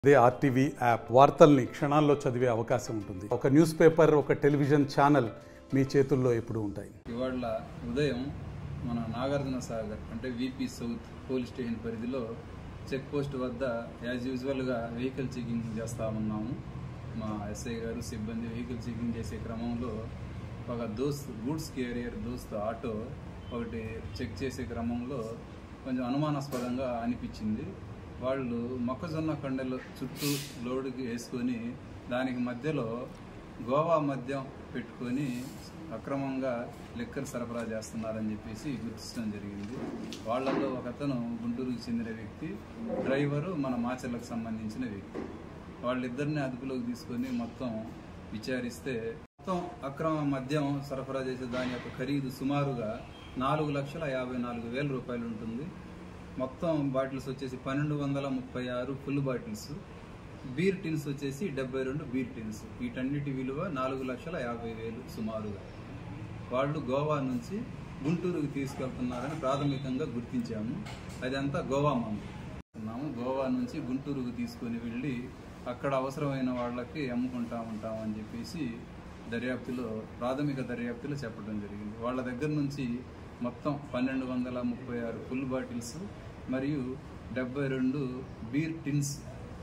అదే RTV app వార్తల్ని క్షణాల్లో చదివే అవకాశం ఉంటుంది ఒక న్యూస్ పేపర్ ఒక టెలివిజన్ ఛానల్ మీ చేతుల్లో ఎప్పుడూ ఉంటాయి ఇవాళ ఉదయం మన నాగార్జున సాగర్ అంటే విపి సౌత్ పోలీస్ స్టేషన్ పరిధిలో చెక్ పోస్ట్ వద్ద యాజ్ యూజువల్గా వెహికల్ చెకింగ్ చేస్తా ఉన్నాము మా ఎస్ఐ గారు సిబ్బంది వెహికల్ చెకింగ్ చేసే క్రమంలో ఒక Dost goods carrier Dost auto ఒకటి చెక్ చేసే క్రమంలో కొంచెం అనుమానాస్పదంగా అనిపించింది వాళ్ళు మొక్కజొన్న కండెలు చుట్టూ లోడుకి వేసుకొని దానికి మధ్యలో గోవా మద్యం పెట్టుకొని అక్రమంగా లిక్కర్ సరఫరా చేస్తున్నారని చెప్పేసి గుర్తించడం జరిగింది వాళ్ళల్లో ఒక అతను గుంటూరుకు చెందిన వ్యక్తి డ్రైవరు మన మాచర్లకు సంబంధించిన వ్యక్తి వాళ్ళిద్దరిని అదుపులోకి తీసుకొని మొత్తం విచారిస్తే మొత్తం అక్రమ మద్యం సరఫరా చేసే దాని యొక్క ఖరీదు సుమారుగా నాలుగు లక్షల యాభై నాలుగు వేల రూపాయలు ఉంటుంది మొత్తం బాటిల్స్ వచ్చేసి పన్నెండు వందల ముప్పై ఆరు ఫుల్ బాటిల్స్ బీర్ టిన్స్ వచ్చేసి డెబ్బై రెండు బీర్ టిన్స్ వీటన్నిటి విలువ నాలుగు లక్షల యాభై వేలు సుమారుగా వాళ్ళు గోవా నుంచి గుంటూరుకు తీసుకెళ్తున్నారని ప్రాథమికంగా గుర్తించాము అదంతా గోవా మందు ఉన్నాము గోవా నుంచి గుంటూరుకు తీసుకొని వెళ్ళి అక్కడ అవసరమైన వాళ్ళకి అమ్ముకుంటా ఉంటాం అని చెప్పేసి దర్యాప్తులో ప్రాథమిక దర్యాప్తులో చెప్పడం జరిగింది వాళ్ళ దగ్గర నుంచి మొత్తం పన్నెండు వందల ముప్పై ఆరు ఫుల్ బాటిల్స్ మరియు డెబ్బై రెండు బీర్ టిన్స్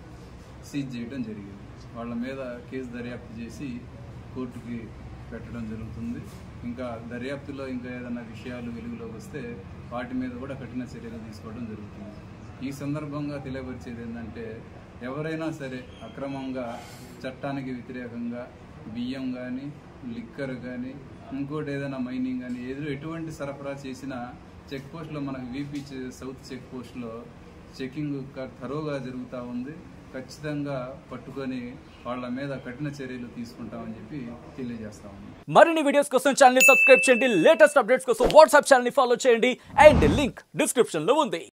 సీజ్ చేయడం జరిగింది వాళ్ళ మీద కేసు దర్యాప్తు చేసి కోర్టుకి పెట్టడం జరుగుతుంది ఇంకా దర్యాప్తులో ఇంకా ఏదైనా విషయాలు వెలుగులోకి వస్తే వాటి మీద కూడా కఠిన చర్యలు తీసుకోవడం జరుగుతుంది ఈ సందర్భంగా తెలియపరిచేది ఏంటంటే ఎవరైనా సరే అక్రమంగా చట్టానికి వ్యతిరేకంగా బియ్యం కానీ లిక్కర్ కానీ ఇంకోటి ఏదైనా మైనింగ్ కానీ ఏదో ఎటువంటి సరఫరా చేసినా చెక్ పోస్ట్లో మనకు వీపీ సౌత్ చెక్ పోస్ట్లో చెకింగ్ థరోగా జరుగుతూ ఉంది ఖచ్చితంగా పట్టుకొని వాళ్ళ మీద కఠిన చర్యలు తీసుకుంటామని చెప్పి తెలియజేస్తా ఉన్నాం మరిన్ని వీడియోస్ కోసం ఛానల్ ని సబ్స్క్రైబ్ చేయండి లేటెస్ట్ అప్డేట్స్ కోసం వాట్సాప్ ఛానల్ ని ఫాలో చేయండి అండ్ లింక్ డిస్క్రిప్షన్ లో ఉంది